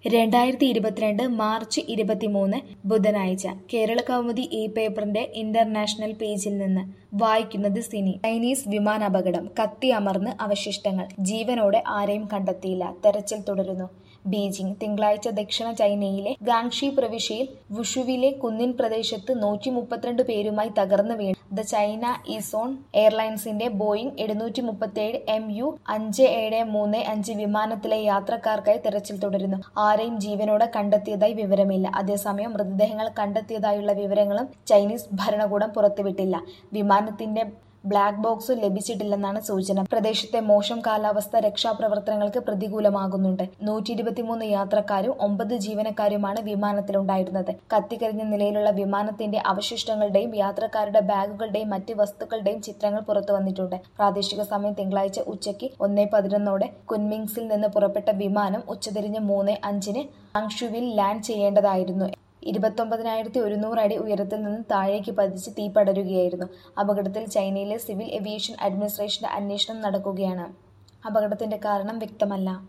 രണ്ടായിരത്തി ഇരുപത്തിരണ്ട് മാർച്ച് ഇരുപത്തിമൂന്ന് ബുധനാഴ്ച കേരള കൗമുദി ഈ പേപ്പറിന്റെ ഇന്റർനാഷണൽ പേജിൽ നിന്ന് വായിക്കുന്നത് സിനി ചൈനീസ് വിമാനാപകടം കത്തി അമർന്ന് അവശിഷ്ടങ്ങൾ ജീവനോടെ ആരെയും കണ്ടെത്തിയില്ല തെരച്ചിൽ തുടരുന്നു ബീജിംഗ് തിങ്കളാഴ്ച ദക്ഷിണ ചൈനയിലെ ഗാങ്ഷി പ്രവിശ്യയിൽ വുഷുവിലെ കുന്നിൻ പ്രദേശത്ത് നൂറ്റി മുപ്പത്തിരണ്ട് പേരുമായി തകർന്നു വീണു ദ ചൈന ഈസോൺ എയർലൈൻസിന്റെ ബോയിങ് എഴുന്നൂറ്റി മുപ്പത്തിയേഴ് എം യു അഞ്ച് ഏഴ് മൂന്ന് അഞ്ച് വിമാനത്തിലെ യാത്രക്കാർക്കായി തെരച്ചിൽ തുടരുന്നു ആരെയും ജീവനോടെ കണ്ടെത്തിയതായി വിവരമില്ല അതേസമയം മൃതദേഹങ്ങൾ കണ്ടെത്തിയതായുള്ള വിവരങ്ങളും ചൈനീസ് ഭരണകൂടം പുറത്തുവിട്ടില്ല വിമാനത്തിന്റെ ബ്ലാക്ക് ബോക്സ് ലഭിച്ചിട്ടില്ലെന്നാണ് സൂചന പ്രദേശത്തെ മോശം കാലാവസ്ഥ രക്ഷാപ്രവർത്തനങ്ങൾക്ക് പ്രതികൂലമാകുന്നുണ്ട് നൂറ്റി ഇരുപത്തിമൂന്ന് യാത്രക്കാരും ഒമ്പത് ജീവനക്കാരുമാണ് വിമാനത്തിലുണ്ടായിരുന്നത് കത്തിക്കരിഞ്ഞ നിലയിലുള്ള വിമാനത്തിന്റെ അവശിഷ്ടങ്ങളുടെയും യാത്രക്കാരുടെ ബാഗുകളുടെയും മറ്റ് വസ്തുക്കളുടെയും ചിത്രങ്ങൾ പുറത്തു വന്നിട്ടുണ്ട് പ്രാദേശിക സമയം തിങ്കളാഴ്ച ഉച്ചയ്ക്ക് ഒന്നേ പതിനൊന്നോടെ കുൻമിങ്സിൽ നിന്ന് പുറപ്പെട്ട വിമാനം ഉച്ചതിരിഞ്ഞ് മൂന്ന് അഞ്ചിന് അങ്ഷുവിൽ ലാൻഡ് ചെയ്യേണ്ടതായിരുന്നു ഇരുപത്തൊമ്പതിനായിരത്തി ഒരുന്നൂറ് അടി ഉയരത്തിൽ നിന്ന് താഴേക്ക് പതിച്ച് തീ പടരുകയായിരുന്നു അപകടത്തിൽ ചൈനയിലെ സിവിൽ ഏവിയേഷൻ അഡ്മിനിസ്ട്രേഷന്റെ അന്വേഷണം നടക്കുകയാണ് അപകടത്തിന്റെ കാരണം വ്യക്തമല്ല